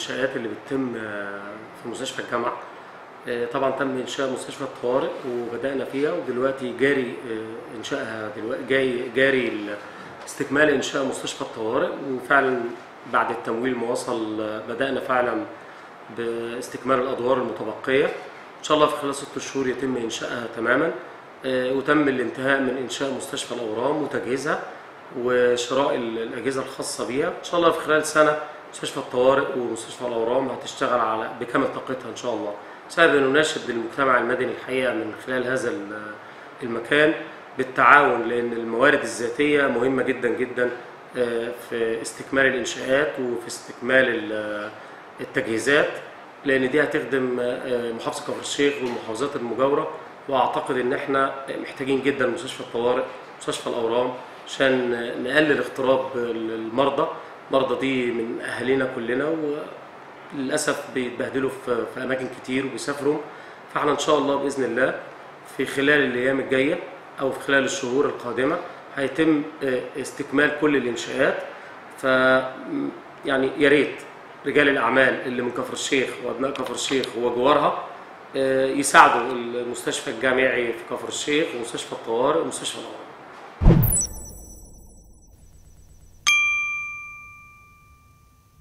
الانشاءات اللي بتتم في مستشفى الجامعه طبعا تم انشاء مستشفى الطوارئ وبدانا فيها ودلوقتي جاري انشائها دلوقتي جاي جاري استكمال انشاء مستشفى الطوارئ وفعلا بعد التمويل ما وصل بدانا فعلا باستكمال الادوار المتبقيه ان شاء الله في خلال ست شهور يتم انشائها تماما وتم الانتهاء من انشاء مستشفى الاورام وتجهيزها وشراء الاجهزه الخاصه بيها ان شاء الله في خلال سنه مستشفى الطوارئ ومستشفى الاورام هتشتغل على بكامل طاقتها ان شاء الله سبب نناشد المجتمع المدني الحقيقه من خلال هذا المكان بالتعاون لان الموارد الذاتيه مهمه جدا جدا في استكمال الانشاءات وفي استكمال التجهيزات لان دي هتخدم محافظه كفر الشيخ والمحافظات المجاوره واعتقد ان احنا محتاجين جدا مستشفى الطوارئ مستشفى الاورام عشان نقلل اغتراب المرضى المرضى دي من اهالينا كلنا وللاسف بيتبهدلوا في اماكن كتير وبيسافروا فاحنا ان شاء الله باذن الله في خلال الايام الجايه او في خلال الشهور القادمه هيتم استكمال كل الانشاءات ف يعني يا ريت رجال الاعمال اللي من كفر الشيخ وابناء كفر الشيخ وجوارها يساعدوا المستشفى الجامعي في كفر الشيخ ومستشفى الطوارئ ومستشفى الاورام